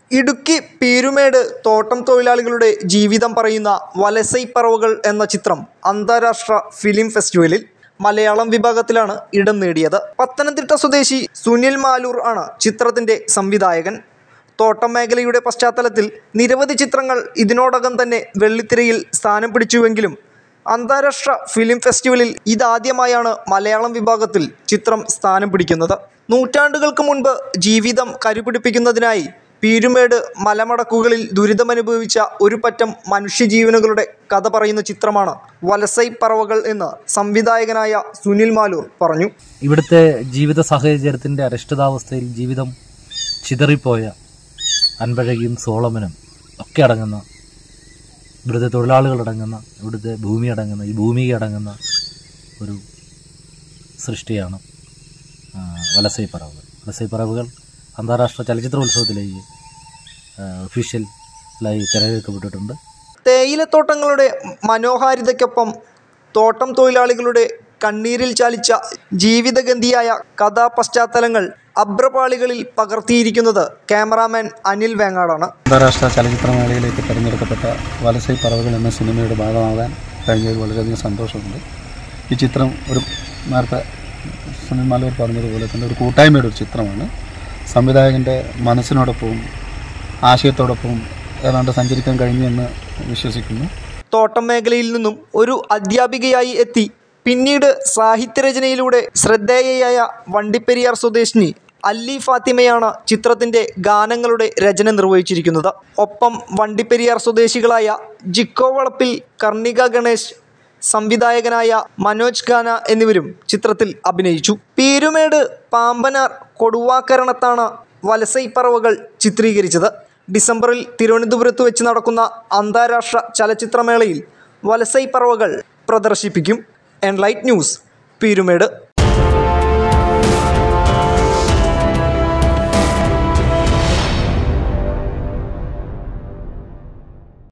ഇടുക്കി പീരുമേട് തോട്ടം തൊഴിലാളികളുടെ ജീവിതം പറയുന്ന വലസൈ പറവകൾ എന്ന ചിത്രം അന്താരാഷ്ട്ര ഫിലിം ഫെസ്റ്റിവലിൽ മലയാളം വിഭാഗത്തിലാണ് ഇടം നേടിയത് പത്തനംതിട്ട സ്വദേശി സുനിൽ മാലൂർ ആണ് ചിത്രത്തിൻ്റെ സംവിധായകൻ തോട്ടം മേഖലയുടെ പശ്ചാത്തലത്തിൽ നിരവധി ചിത്രങ്ങൾ ഇതിനോടകം തന്നെ വെള്ളിത്തിരയിൽ സ്ഥാനം പിടിച്ചുവെങ്കിലും അന്താരാഷ്ട്ര ഫിലിം ഫെസ്റ്റിവലിൽ ഇതാദ്യമായാണ് മലയാളം വിഭാഗത്തിൽ ചിത്രം സ്ഥാനം പിടിക്കുന്നത് നൂറ്റാണ്ടുകൾക്ക് മുൻപ് ജീവിതം കരുപിടിപ്പിക്കുന്നതിനായി പീരുമേട് മലമടക്കുകളിൽ ദുരിതമനുഭവിച്ച ഒരു പറ്റം മനുഷ്യജീവനുകളുടെ കഥ പറയുന്ന ചിത്രമാണ് വലസൈ പറവകൾ എന്ന് സംവിധായകനായ സുനിൽ മാലൂർ പറഞ്ഞു ഇവിടുത്തെ ജീവിത സാഹചര്യത്തിൻ്റെ അരക്ഷിതാവസ്ഥയിൽ ജീവിതം ചിതറിപ്പോയ അൻപഴകിയും സോളമനും ഒക്കെ അടങ്ങുന്ന ഇവിടുത്തെ തൊഴിലാളികൾ അടങ്ങുന്ന ഇവിടുത്തെ ഭൂമി അടങ്ങുന്ന ഈ ഭൂമിക അടങ്ങുന്ന ഒരു സൃഷ്ടിയാണ് ആ, വലസൈപ്പറവുകൾ വലസൈപ്പറവുകൾ അന്താരാഷ്ട്ര ചലച്ചിത്രോത്സവത്തിലേക്ക് ഒഫീഷ്യലായി തിരഞ്ഞെടുക്കപ്പെട്ടിട്ടുണ്ട് തേയിലത്തോട്ടങ്ങളുടെ മനോഹാരിതയ്ക്കൊപ്പം തോട്ടം തൊഴിലാളികളുടെ കണ്ണീരിൽ ചാലിച്ച ജീവിതഗന്ധിയായ കഥാപശ്ചാത്തലങ്ങൾ അഭ്രപാളികളിൽ പകർത്തിയിരിക്കുന്നത് ക്യാമറാമാൻ അനിൽ വേങ്ങാടാണ് അന്താരാഷ്ട്ര ചലച്ചിത്രമേളയിലേക്ക് തിരഞ്ഞെടുക്കപ്പെട്ട വലസൈ പറവുകൾ എന്ന സിനിമയുടെ ഭാഗമാകാൻ കഴിഞ്ഞതിൽ വളരെയധികം സന്തോഷമുണ്ട് ഈ ചിത്രം ഒരു നേരത്തെ സുനിൽ മാലൂർ പറഞ്ഞതുപോലെ തന്നെ ഒരു കൂട്ടായ്മയുടെ ഒരു ചിത്രമാണ് സംവിധായകൻ്റെ മനസ്സിനോടൊപ്പവും ആശയത്തോടൊപ്പവും ഏതാണ്ട് സഞ്ചരിക്കാൻ കഴിഞ്ഞു എന്ന് വിശ്വസിക്കുന്നു തോട്ടം മേഖലയിൽ നിന്നും ഒരു അധ്യാപികയായി എത്തി പിന്നീട് സാഹിത്യരചനയിലൂടെ ശ്രദ്ധേയയായ വണ്ടിപ്പെരിയാർ സ്വദേശിനി അല്ലി ഫാത്തിമയാണ് ചിത്രത്തിൻ്റെ ഗാനങ്ങളുടെ രചന നിർവഹിച്ചിരിക്കുന്നത് ഒപ്പം വണ്ടിപ്പെരിയാർ സ്വദേശികളായ ജിക്കോ വളപ്പിൽ കർണിക ഗണേശ് സംവിധായകനായ മനോജ് ഖാന എന്നിവരും ചിത്രത്തിൽ അഭിനയിച്ചു പീരുമേട് പാമ്പനാർ കൊടുവാക്കരണത്താണ് വലസൈ പറവകൾ ചിത്രീകരിച്ചത് ഡിസംബറിൽ തിരുവനന്തപുരത്ത് വെച്ച് നടക്കുന്ന അന്താരാഷ്ട്ര ചലച്ചിത്രമേളയിൽ വലസൈ പറവകൾ പ്രദർശിപ്പിക്കും എൻലൈറ്റ് ന്യൂസ് പീരുമേട്